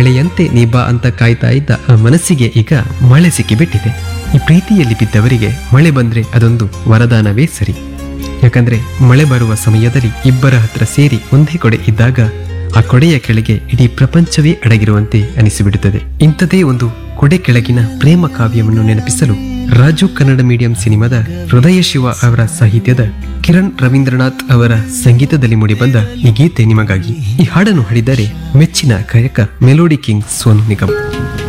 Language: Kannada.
ಮಳೆಯಂತೆ ನೀ ಬಾ ಅಂತ ಕಾಯ್ತಾ ಇದ್ದ ಆ ಮನಸ್ಸಿಗೆ ಈಗ ಮಳೆ ಸಿಕ್ಕಿಬಿಟ್ಟಿದೆ ಈ ಪ್ರೀತಿಯಲ್ಲಿ ಬಿದ್ದವರಿಗೆ ಮಳೆ ಬಂದ್ರೆ ಅದೊಂದು ವರದಾನವೇ ಸರಿ ಯಾಕಂದ್ರೆ ಮಳೆ ಬರುವ ಸಮಯದಲ್ಲಿ ಇಬ್ಬರ ಹತ್ರ ಸೇರಿ ಒಂದೇ ಕೊಡೆ ಇದ್ದಾಗ ಆ ಕೊಡೆಯ ಕೆಳಗೆ ಇಡೀ ಪ್ರಪಂಚವೇ ಅಡಗಿರುವಂತೆ ಅನಿಸಿಬಿಡುತ್ತದೆ ಇಂಥದೇ ಒಂದು ಕೊಡೆ ಕೆಳಗಿನ ಪ್ರೇಮ ಕಾವ್ಯವನ್ನು ನೆನಪಿಸಲು ರಾಜು ಕನ್ನಡ ಮೀಡಿಯಂ ಸಿನಿಮಾದ ಹೃದಯ ಶಿವ ಅವರ ಸಾಹಿತ್ಯದ ಕಿರಣ್ ರವೀಂದ್ರನಾಥ್ ಅವರ ಸಂಗೀತದಲ್ಲಿ ಮೂಡಿಬಂದ ಈ ಗೀತೆ ನಿಮಗಾಗಿ ಈ ಹಾಡನ್ನು ಹಾಡಿದ್ದಾರೆ ಮೆಚ್ಚಿನ ಗಾಯಕ ಮೆಲೋಡಿ ಕಿಂಗ್ ಸೋನು ನಿಗಮ್